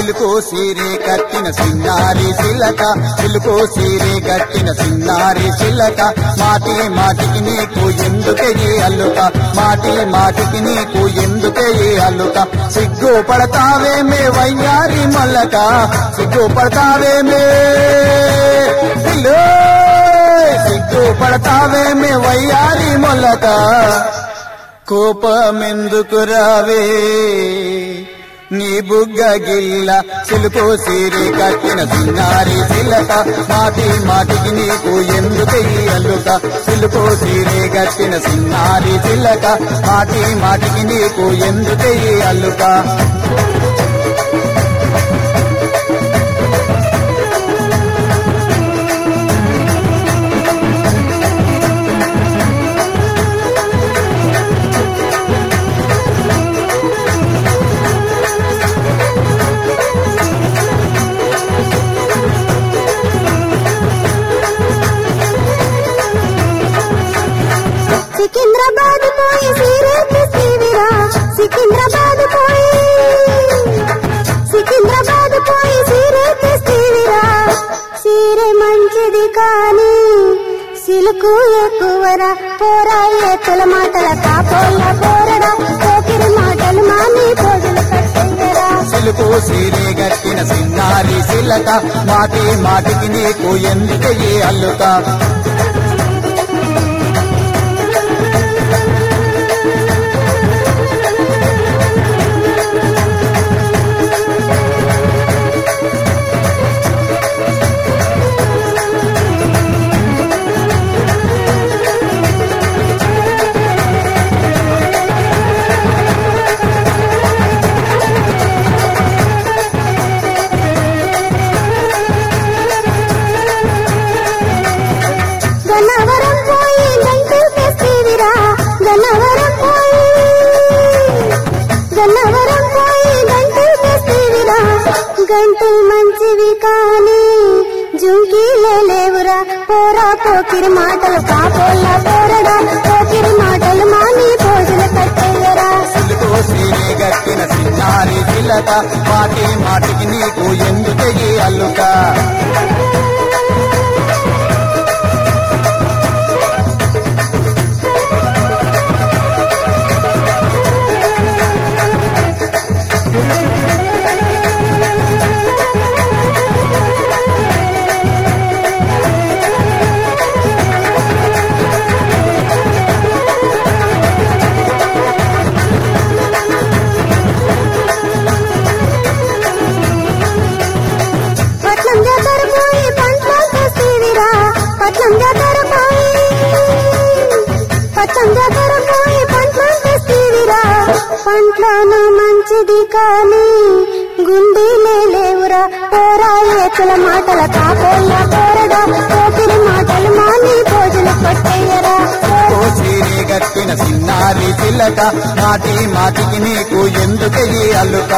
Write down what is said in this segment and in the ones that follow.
silk సీరే కట్టిన సిన్నారి చిలక silk సీరే కట్టిన సిన్నారి చిలక మాటి మాటికి నీకు ఎందుకే ఈ అల్లుక మాటి మాటికి నీకు ఎందుకే ఈ అల్లుక సిగ్గు పడతావేమే వయ్యారి మల్లక సిగ్గు పడతావేమే పిల్లో సిగ్గు పడతావేమే వయ్యారి మొల్లక కోపమెందుకు రావే నీ బుగ్గ గిల్ల సిలుకు సీరి కట్టిన సిన్నారి చిలక మాటి మాటికి నీకు ఎందుకు ఈ అల్లుక సిలుకు సీరి కట్టిన సిన్నారి చిలక మాటి మాటికి నీకు ఎందుకు ఈ అల్లుక సికింద్రాబాద్ పోయి సీరేతి సీవిరా సికింద్రాబాద్ పోయి సికింద్రాబాద్ పోయి సీరేతి సీవిరా సీరే మంచిది కానీ సిలుకు ఎక్కువరా పోరా ఏతుల మాటల కాపోళ్ళ పోరడా పోకిరి మాటలు మాని పోజులు కట్టయ్యరా సిలుకు సీరే గట్టిన సిన్నారి సిలక మాటి మాటికి నీకు ఎందుకు ఈ అల్లుక గన్నవరం పోయి గంటలు తెస్తీవిరా గన్నవరం పోయి గన్నవరం పోయి గంటలు తెస్తీవిరా గంటలు మంచివి కానీ జుంకీలే లేవురా పోరా పోకిరి మాటలు కాపోళ్ళ పోరడా పోకిరి మాటలు మాని భోజన కట్టయ్యరా సిలుకు సీరే గట్టిన సిన్నారి సిలక మాటి మాటికి నీకు ఎందుకు ఈ అల్లుక పట్నం జాతర పోయి పంటలు తెస్తీవిరా పట్నం జాతర పోయి పట్నం జాతర పోయి పంటలు తెస్తీవిరా పంటలోన మంచిది కానీ గుండీలే లేవురా పోరా ఏతుల మాటల కాపోళ్ళ పోరడా పోకిరి మాటలు మాని భోజన కొట్టయ్యరా ఓ సీరే గట్టిన సిన్నారి చిలక మాటి మాటికి నీకు ఎందుకు ఈ అల్లుక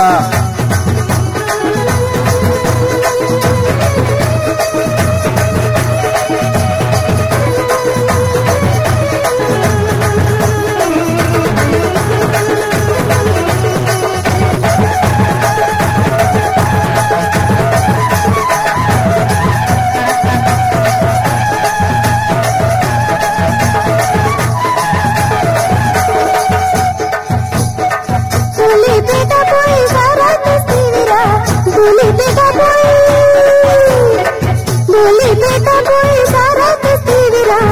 పులిపేట పోయి సారా తెస్తీవిరా పులిపేట పోయి పులిపేట పోయి సారా తెస్తీవిరా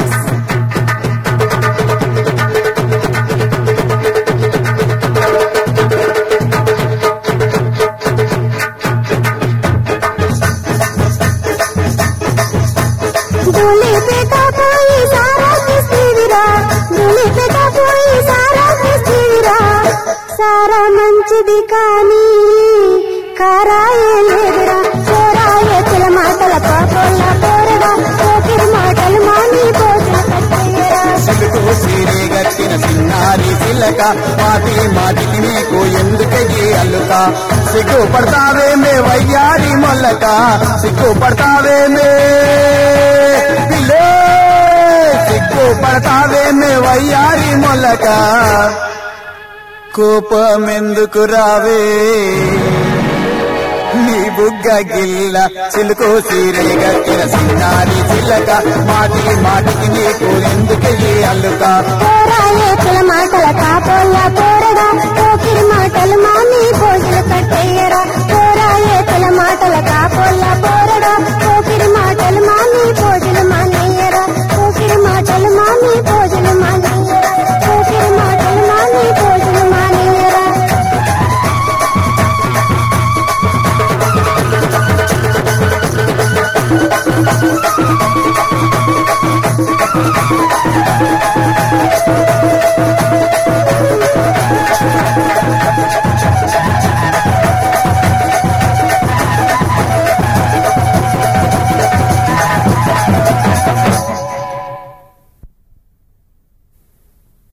పులిపేట పోయి సారా తెస్తీవిరా పులిపేట పోయి సారా తెస్తీవిరా సారా మంచిది కానీ కారాయే లేదురా పోరాయే పిల్ల మాటల పాపల్ల పోరడా పోకిరి మాటలు మాని పోసిన కట్టయ్యరా సిలుకు సీరే గట్టిన సిన్నారి చిలక మాటి మాటికి నీకు ఎందుకు ఈ అల్లుక సిగ్గు పడతావేమే వయ్యారి మొల్లక సిగ్గు పడతావేమే పిల్లో సిగ్గు పడతావేమే వయ్యారి మొల్లక కోపమెందుకు రావే నీ బుగ్గ గిల్ల చిలుకు సీరే గట్టిన సిన్నారి చిల్లక మాటి మాటికి నీకు ఎందుకయ్యి అల్లుక పోరాయే కుల మాటల కాపోళ్ళ